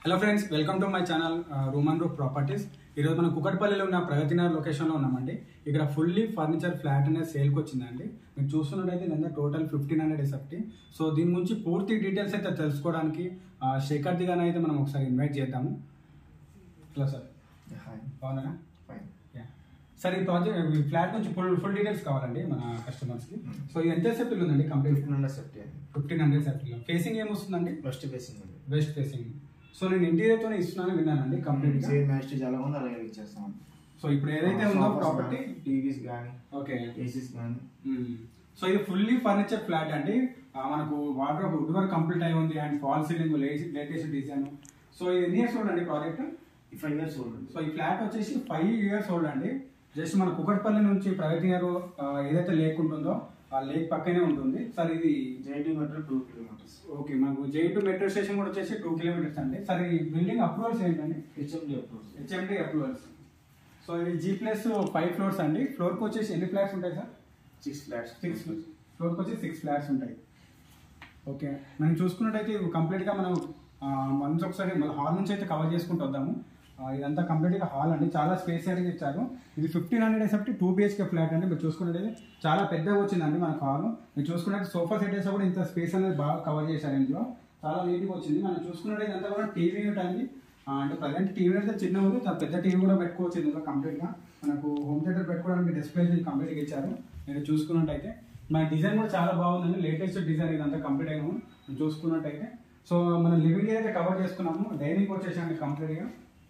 Hello friends welcome to my channel room and roof properties ఈరోజు మనం కుకట్పల్లిలో ఉన్న ప్రగతినగర్ లొకేషన్లో ఉన్నామండి ఇక్కడ ఫుల్లీ ఫర్నిచర్ ఫ్లాట్ అనేది సేల్కి వచ్చిందండి మీరు చూస్తున్నట్టయితే ఇదంతా total fifteen hundred SFT so దీని గురించి పూర్తి డీటెయిల్స్ అయితే తెలుసుకోవడానికి ఆ, శేఖర్ దిగాని అయితే మనం ఒకసారి ఇన్వైట్ చేద్దాము హలో సార్ హాయ్ బాగున్నారా ఫైన్ యా. సార్ ఈ ప్రాజెక్ట్ ఈ ఫ్లాట్ నుంచి ఫుల్ ఫుల్ డీటెయిల్స్ కావాలండి మన కస్టమర్స్కి సో ఇది ఎంత సెఫ్టీ ఉందండి కంప్లీట్ ఫిఫ్టీన్ హండ్రెడ్ సెఫ్టీ అండి ఫిఫ్టీన్ హండ్రెడ్ సెఫ్టీలో ఫేసింగ్ ఏమొస్తుందండి ఫస్ట్ బేసింగ్ అండి వెస్ట్ ఫేసింగ్ సో నేను ఇంటీరియర్తోనే ఇస్తున్నాను విన్నానండి కంప్లీట్గా సేమ్ మ్యాచ్ ఎలా ఉందో అలాగే ఇచ్చేస్తాం సో ఇప్పుడు ఏదైతే ఉందో ప్రాపర్టీ టీవీస్ కానీ ఓకే ఏసీస్ కానీ సో ఇది ఫుల్లీ ఫర్నిచర్ ఫ్లాట్ అండి ఆ, మనకు వాటర్ వుడ్ వర్క్ కంప్లీట్ అయి ఉంది and fall ceiling latest design so ఇది ఎన్ని ఇయర్స్ ఓల్డ్ అండి ప్రాజెక్ట్ ఈ ఫైవ్ ఇయర్స్ ఓల్డ్ సో ఈ ఫ్లాట్ వచ్చేసి ఫైవ్ ఇయర్స్ ఓల్డ్ అండి జస్ట్ మన కుకట్పల్లి నుంచి ప్రగతి గారు ఆ, ఏదైతే లేక్ ఉంటుందో ఆ లేక్ పక్కనే ఉంటుంది సార్ ఇది JT metro two kilometers okay మనకు జే టు మెట్రో స్టేషన్ కూడా వచ్చేసి టూ కిలోమీటర్స్ అండి సార్ ఈ బిల్డింగ్ అప్రూవల్స్ ఏంటండి HMD approach HMD approvals so ఇది జీ ప్లస్ ఫైవ్ ఫ్లోర్స్ అండి ఫ్లోర్కి వచ్చేసి ఎన్ని ఫ్లాట్స్ ఉంటాయి సార్ సిక్స్ ఫ్లాట్స్ సిక్స్ ఫ్లోర్కి వచ్చి సిక్స్ ఫ్లాట్స్ ఉంటాయి ఓకే మనం చూసుకున్నట్టయితే ఇవి కంప్లీట్గా మనం మంచి ఒకసారి మన హాల్ నుంచి అయితే కవర్ చేసుకుంటూ వద్దాము ఆ, ఇదంతా కంప్లీట్గా హాల్ అండి చాలా స్పేస్ ఏరియా ఇచ్చారు ఇది fifteen hundred SFT two BHK flat అండి మీరు చూసుకున్నట్టయితే చాలా పెద్దగా వచ్చిందండి మనకు హాల్ మీరు చూసుకున్నట్టు సోఫా సెట్ వేసా కూడా ఇంత స్పేస్ అనేది బాగా కవర్ చేశారు ఇందులో చాలా నీట్గా వచ్చింది మనం చూసుకున్నట్టయితే ఇదంతా కూడా టీవీ యూనిట్ అండి ఆ, అంటే ప్రజెంట్ టీవీ అయితే చిన్న ఉంది చాలా పెద్ద టీవీ కూడా పెట్టుకోవచ్చు ఇందులో కంప్లీట్గా మనకు హోమ్ థియేటర్ పెట్టుకోవడానికి డిస్ప్లే కంప్లీట్గా ఇచ్చారు మీరు చూసుకున్నట్టయితే మన డిజైన్ కూడా చాలా బాగుందండి లేటెస్ట్ డిజైన్ ఇదంతా కంప్లీట్ అయినాము మీరు చూసుకున్నట్టయితే సో మనం లివింగ్ ఏరియా అయితే కవర్ చేసుకున్నాము డైనింగ్ వచ్చేసండి కంప్లీట్గా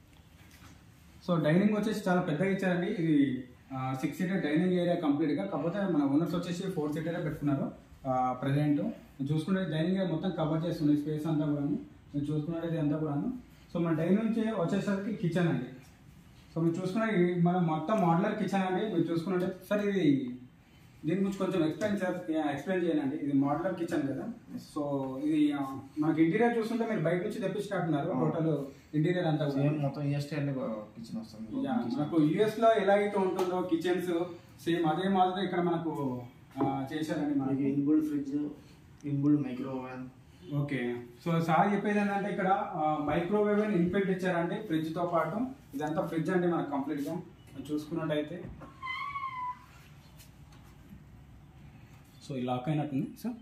సో డైనింగ్ వచ్చేసి చాలా పెద్దగా ఇచ్చారండి ఇది సిక్స్ సీటర్ డైనింగ్ ఏరియా కంప్లీట్గా కాకపోతే మన ఓనర్స్ వచ్చేసి ఫోర్ సీటర్ పెట్టుకున్నారు ప్రజెంట్ చూసుకుంటే డైనింగ్ ఏరియా మొత్తం కవర్ చేస్తుంది స్పేస్ అంతా కూడా మీరు చూసుకున్నట్టయితే అంతా కూడాను సో మన డైనింగ్ నుంచి వచ్చేసరికి కిచెన్ అండి సో మీరు చూసుకున్న ఈ- మనం మొత్తం మోడలర్ కిచెన్ అండి మీరు చూసుకున్నట్టే సార్ ఇది దీని గురించి కొంచెం ఎక్స్ప్లెయిన్ సార్ ఎక్స్ప్లెయిన్ చేయాలండి ఇది మోడలర్ కిచెన్ కదా సో ఇది ఆ, మనకి ఇంటీరియర్ చూస్తుంటే మీరు బయట నుంచి తెప్పించినట్టున్నారు టోటల్ ఇంటీరియర్ అంతా కూడా సేమ్ మొత్తం ఏ స్టైల్ కిచెన్ వస్తుంది యా, మనకు యుఎస్ లో ఎలాగైతే ఉంటుందో కిచెన్స్ సేమ్ అదే మాదిరి ఇక్కడ మనకు ఆ, చేశారండి మనకి మనకి inbuilt fridge inbuilt micro oven okay so sir చెప్పేది ఏంటంటే ఇక్కడ మైక్రోవేవ్ ఇన్ఫిల్ట్ ఇచ్చారండి ఫ్రిడ్జ్ తో పాటు ఇదంతా ఫ్రిడ్జ్ అండి మనకు కంప్లీట్ గా చూసుకున్నట్టయితే సో ఈ లాక్ అయినట్టుంది సార్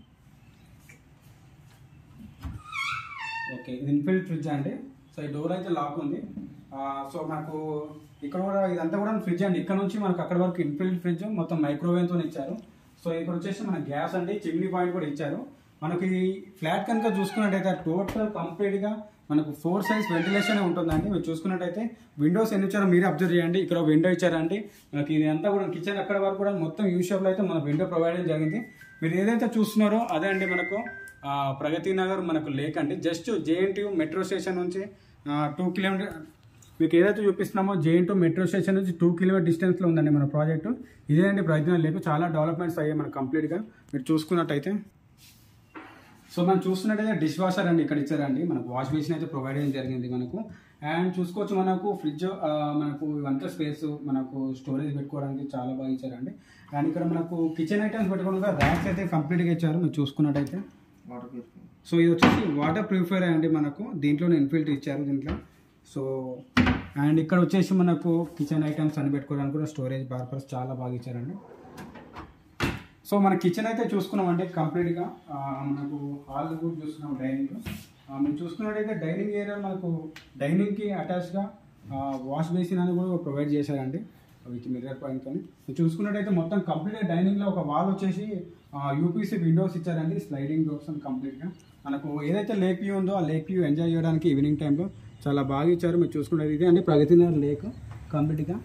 ఓకే ఇది ఇన్ఫిల్ట్ ఫ్రిడ్జ్ అండి సో ఈ డోర్ అయితే లాక్ ఉంది ఆ, సో మనకు ఇక్కడ కూడా ఇదంతా కూడా ఫ్రిడ్జ్ అండి ఇక్కడ నుంచి మనకు అక్కడ వరకు ఇన్ఫిల్ట్ ఫ్రిడ్జ్ మొత్తం మైక్రోవేవ్ తో ఇచ్చారు సో ఇక్కడ వచ్చేసి మన గ్యాస్ అండి చిమ్నీ పాయింట్ కూడా ఇచ్చారు మనకి ఈ ఫ్లాట్ కనుక చూసుకున్నట్టయితే టోటల్ కంప్లీట్ గా మనకు ఫోర్ సైజ్ వెంటిలేషన్ ఉంటుందండి మీరు చూసుకున్నట్టయితే విండోస్ ఎన్ని ఇచ్చారో మీరు అబ్జర్వ్ చేయండి ఇక్కడ విండో ఇచ్చారండి మనకి ఇది అంతా కూడా కిచెన్ అక్కడ వరకు కూడా మొత్తం యూ షేప్ లో అయితే మన విండో ప్రొవైడ్ చేయడం జరిగింది మీరు ఏదైతే చూస్తున్నారో అదే అండి మనకు ఆ, ప్రగతి నగర్ మనకు లేక్ అండి జస్ట్ జేఎన్టీయూ మెట్రో స్టేషన్ నుంచి టూ కిలోమీటర్ మీకు ఏదైతే చూపిస్తున్నామో జేఎన్టీ మెట్రో స్టేషన్ నుంచి టూ కిలోమీటర్ డిస్టెన్స్లో ఉందండి మన ప్రాజెక్టు ఇదేనండి ప్రగతి నగర్ లేక్ చాలా డెవలప్మెంట్స్ అయ్యాయి మనకు కంప్లీట్గా మీరు చూసుకున్నట్టయితే సో మనం చూస్తున్నట్టయితే డిష్ వాషర్ అండి ఇక్కడ ఇచ్చారండి మనకు వాష్ బేసిన్ అయితే ప్రొవైడ్ చేయడం జరిగింది మనకు అండ్ చూసుకోవచ్చు మనకు ఫ్రిడ్జ్ మనకు ఇవంతా స్పేస్ మనకు స్టోరేజ్ పెట్టుకోవడానికి చాలా బాగా ఇచ్చారండి అండ్ ఇక్కడ మనకు కిచెన్ ఐటమ్స్ పెట్టుకోవడానికి ర్యాక్స్ అయితే కంప్లీట్గా ఇచ్చారు మీరు చూసుకున్నట్టయితే వాటర్ ప్యూరిఫై సో ఇది వచ్చేసి వాటర్ ప్యూరిఫైర్ అండి మనకు దీంట్లోనే ఇన్ఫిల్ట్ ఇచ్చారు దీంట్లో సో అండ్ ఇక్కడ వచ్చేసి మనకు కిచెన్ ఐటమ్స్ అని పెట్టుకోవడానికి కూడా స్టోరేజ్ పర్పస్ చాలా బాగా ఇచ్చారండి సో మన కిచెన్ అయితే చూసుకున్నామండి కంప్లీట్గా ఆ, మనకు హాల్ కూడా చూసుకున్నాం డైనింగ్ మనం చూసుకున్నట్టయితే డైనింగ్ ఏరియా మనకు డైనింగ్కి అటాచ్గా వాష్ బేసిన్ అని కూడా ప్రొవైడ్ చేశారండి విత్ మిర్రర్ పాయింట్తో చూసుకున్నట్టయితే మొత్తం కంప్లీట్గా డైనింగ్లో ఒక వాల్ వచ్చేసి యూపీసీ విండోస్ ఇచ్చారండి స్లైడింగ్ డోర్స్ అని కంప్లీట్గా మనకు ఏదైతే లేక్ వ్యూ ఉందో ఆ లేక్ వ్యూ ఎంజాయ్ చేయడానికి ఈవినింగ్ టైంలో చాలా బాగా ఇచ్చారు మీరు చూసుకున్నది ఇదే అండి ప్రగతి నగర్ లేక్ కంప్లీట్గా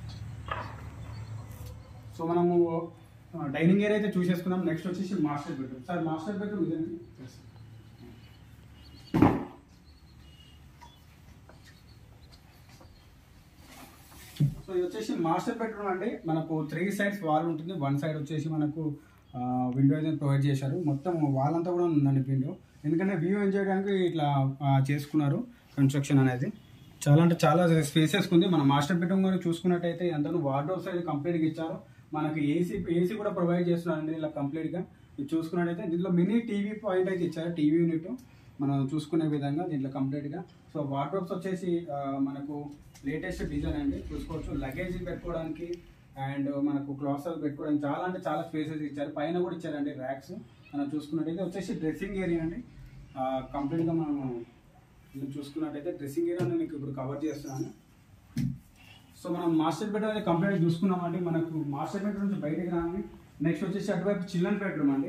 సో మనము డైనింగ్ ఏరియా అయితే చూసేసుకున్నాం నెక్స్ట్ వచ్చేసి master bedroom sir master bedroom ఇదండి సో ఇది వచ్చేసి మాస్టర్ బెడ్రూమ్ అండి మనకు త్రీ సైడ్స్ వాల్ ఉంటుంది వన్ సైడ్ వచ్చేసి మనకు విండో అయితే ప్రొవైడ్ చేశారు మొత్తం వాల్ అంతా కూడా ఉందండి విండో ఎందుకంటే వ్యూ ఎంజాయ్ చేయడానికి ఇట్లా ఆ, చేసుకున్నారు కన్స్ట్రక్షన్ అనేది చాలా అంటే చాలా స్పేసెస్ ఉంది మన మాస్టర్ బెడ్రూమ్ కూడా చూసుకున్నట్టయితే అందరూ వార్డ్రోబ్స్ అయితే కంప్లీట్గా ఇచ్చారు మనకి ఏసీ ఏసీ కూడా ప్రొవైడ్ చేస్తున్నారండి ఇలా కంప్లీట్గా ఇది చూసుకున్నట్టయితే దీంట్లో మినీ టీవీ పాయింట్ అయితే ఇచ్చారు టీవీ యూనిట్ మనం చూసుకునే విధంగా దీంట్లో కంప్లీట్గా సో వార్డ్రోబ్స్ వచ్చేసి ఆ, మనకు లేటెస్ట్ డిజైన్ అండి చూసుకోవచ్చు లగేజ్ పెట్టుకోవడానికి అండ్ మనకు క్లాత్స్ అవి పెట్టుకోవడానికి చాలా అంటే చాలా స్పేసెస్ ఇచ్చారు పైన కూడా ఇచ్చారండి ర్యాక్స్ మనం చూసుకున్నట్టయితే వచ్చేసి డ్రెస్సింగ్ ఏరియా అండి కంప్లీట్గా మనం ఇది చూసుకున్నట్టయితే డ్రెస్సింగ్ ఏరియా నేను మీకు ఇప్పుడు కవర్ చేస్తున్నాను సో మనం మాస్టర్ బెడ్రూమ్ అనేది కంప్లీట్ చూసుకున్నామండి మనకు మాస్టర్ బెడ్రూమ్ నుంచి బయటకు రాని నెక్స్ట్ వచ్చేసి అటువైపు చిల్డ్రన్ బెడ్రూమ్ అండి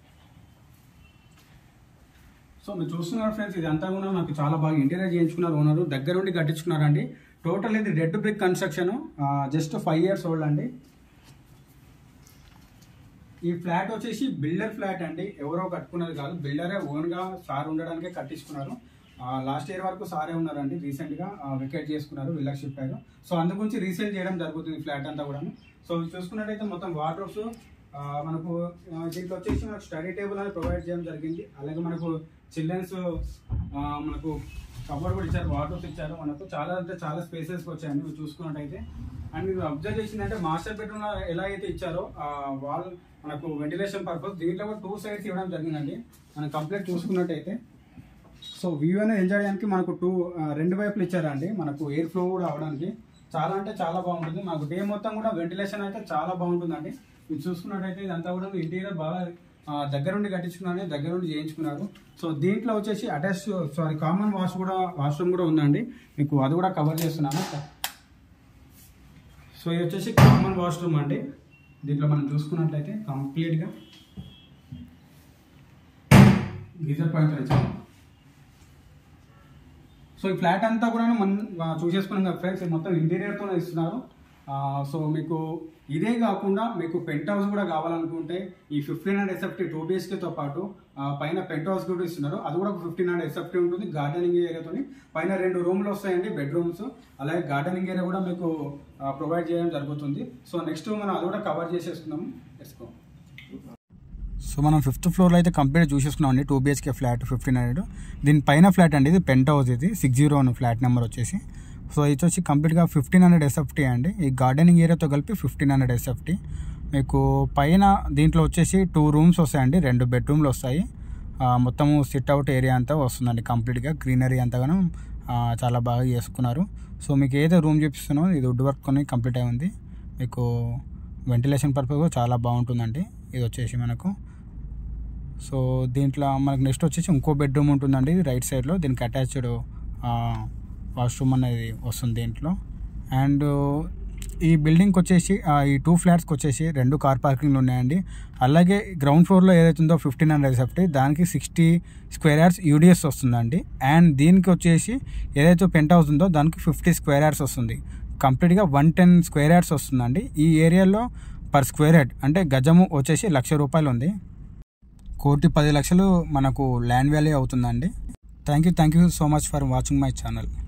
సో మీరు చూస్తున్నారు ఫ్రెండ్స్ ఇదంతా కూడా నాకు చాలా బాగా ఇంటీరియర్ చేయించుకున్నారు ఓనరు దగ్గర ఉండి కట్టించుకున్నారండి టోటల్ ఇది red brick construction just five years old అండి ఈ ఫ్లాట్ వచ్చేసి బిల్డర్ ఫ్లాట్ అండి ఎవరో కట్టుకున్నది కాదు బిల్డరే ఓన్గా సార్ ఉండడానికే కట్టించుకున్నారు లాస్ట్ ఇయర్ వరకు సారే ఉన్నారండి రీసెంట్గా వికెట్ చేసుకున్నారు విల్లాక్ షిఫ్ట్ అయ్యారు సో అందు గురించి రీసేల్ చేయడం జరుగుతుంది ఫ్లాట్ అంతా కూడా సో చూసుకున్నట్టయితే మొత్తం వార్డ్రోబ్స్ మనకు ఆ, దీంట్లో వచ్చేసి మనకు స్టడీ టేబుల్ అనేది ప్రొవైడ్ చేయడం జరిగింది అలాగే మనకు చిల్డ్రన్స్ మనకు కబోర్డ్ కూడా ఇచ్చారు వార్డ్రోబ్స్ ఇచ్చారు మనకు చాలా అంటే చాలా స్పేసెస్ వచ్చాయండి మీరు చూసుకున్నట్టయితే అండ్ మీరు అబ్జర్వ్ చేసిందంటే మాస్టర్ బెడ్రూమ్ ఎలా అయితే ఇచ్చారో ఆ వాల్ మనకు వెంటిలేషన్ పర్పస్ దీంట్లో కూడా టూ సైడ్స్ ఇవ్వడం జరిగిందండి మనం కంప్లీట్ చూసుకున్నట్టయితే సో వ్యూ అనేది ఎంజాయ్ చేయడానికి మనకు టూ రెండు వైపులు ఇచ్చారండి మనకు ఎయిర్ ఫ్లో కూడా అవడానికి చాలా అంటే చాలా బాగుంటుంది మనకు డే మొత్తం కూడా వెంటిలేషన్ అయితే చాలా బాగుంటుందండి మీరు చూసుకున్నట్టయితే ఇదంతా కూడా ఇంటీరియర్ బాగా ఆ, దగ్గరుండి కట్టించుకున్నారని దగ్గరుండి చేయించుకున్నారు సో దీంట్లో వచ్చేసి అటాచ్ సారీ కామన్ వాష్ కూడా వాష్రూమ్ కూడా ఉందండి మీకు అది కూడా కవర్ చేస్తున్నాను సో ఇది వచ్చేసి కామన్ వాష్రూమ్ అండి దీంట్లో మనం చూసుకున్నట్లయితే కంప్లీట్గా గీజర్ పాయింట్ ఇచ్చాము సో ఈ ఫ్లాట్ అంతా కూడా మనం ఆ, చూసేసుకున్నాం కదా ఫ్రెండ్స్ ఇది మొత్తం ఇంటీరియర్తో ఇస్తున్నారు ఆ, సో మీకు ఇదే కాకుండా మీకు పెంట్ హౌస్ కూడా కావాలనుకుంటే ఈ ఫిఫ్టీన్ హండ్రెడ్ ఎస్ఎఫ్టీ టూ బిహెచ్కేతో పాటు ఆ, పైన పెంట్ హౌస్ కూడా ఇస్తున్నారు అది కూడా ఫిఫ్టీన్ హండ్రెడ్ ఎస్ఎఫ్టీ ఉంటుంది గార్డెనింగ్ ఏరియాతో పైన రెండు రూమ్లు వస్తాయండి బెడ్రూమ్స్ అలాగే గార్డెనింగ్ ఏరియా కూడా మీకు ప్రొవైడ్ చేయడం జరుగుతుంది సో నెక్స్ట్ మనం అది కూడా కవర్ చేసేసుకున్నాము ఎస్కో సో మనం ఫిఫ్త్ ఫ్లోర్లో అయితే కంప్లీట్ చూసేసుకున్నాం అండి two BHK flat fifteen hundred దీని పైన ఫ్లాట్ అండి ఇది పెంట్ హౌస్ ఇది six zero one flat number వచ్చేసి సో ఇది వచ్చి కంప్లీట్గా ఫిఫ్టీన్ హండ్రెడ్ ఎస్ఎఫ్టీ అండి ఈ గార్డెనింగ్ ఏరియాతో కలిపి ఫిఫ్టీన్ హండ్రెడ్ ఎస్ఎఫ్టీ మీకు పైన దీంట్లో వచ్చేసి టూ రూమ్స్ వస్తాయండి రెండు బెడ్రూమ్లు వస్తాయి ఆ, మొత్తము సిట్ అవుట్ ఏరియా అంతా వస్తుందండి కంప్లీట్గా గ్రీనరీ అంతగానో ఆ, చాలా బాగా చేసుకున్నారు సో మీకు ఏదో రూమ్ చూపిస్తున్నారో ఇది వుడ్ వర్క్ కొని కంప్లీట్ అయి ఉంది మీకు వెంటిలేషన్ పర్పస్ కూడా చాలా బాగుంటుందండి ఇది వచ్చేసి మనకు సో దీంట్లో మనకు నెక్స్ట్ వచ్చేసి ఇంకో బెడ్రూమ్ ఉంటుందండి రైట్ సైడ్లో దీనికి అటాచ్డ్ వాష్రూమ్ అనేది వస్తుంది దీంట్లో అండ్ ఈ బిల్డింగ్కి వచ్చేసి ఆ, ఈ టూ ఫ్లాట్స్కి వచ్చేసి రెండు కార్ పార్కింగ్లు ఉన్నాయండి అలాగే గ్రౌండ్ ఫ్లోర్లో ఏదైతే ఉందో ఫిఫ్టీన్ హండ్రెడ్ సెఫ్టీ దానికి సిక్స్టీ స్క్వేర్ యార్డ్స్ యూడిఎస్ వస్తుందండి అండ్ దీనికి వచ్చేసి ఏదైతే పెంట్ హౌస్ ఉందో దానికి ఫిఫ్టీ స్క్వేర్ యార్డ్స్ వస్తుంది కంప్లీట్గా వన్ టెన్ స్క్వేర్ యార్డ్స్ వస్తుందండి ఈ ఏరియాలో పర్ స్క్వేర్ యార్డ్ అంటే గజము వచ్చేసి లక్ష రూపాయలు ఉంది కోటి పది లక్షలు మనకు ల్యాండ్ వాల్యూ అవుతుందండి thank you thank you so much for watching my channel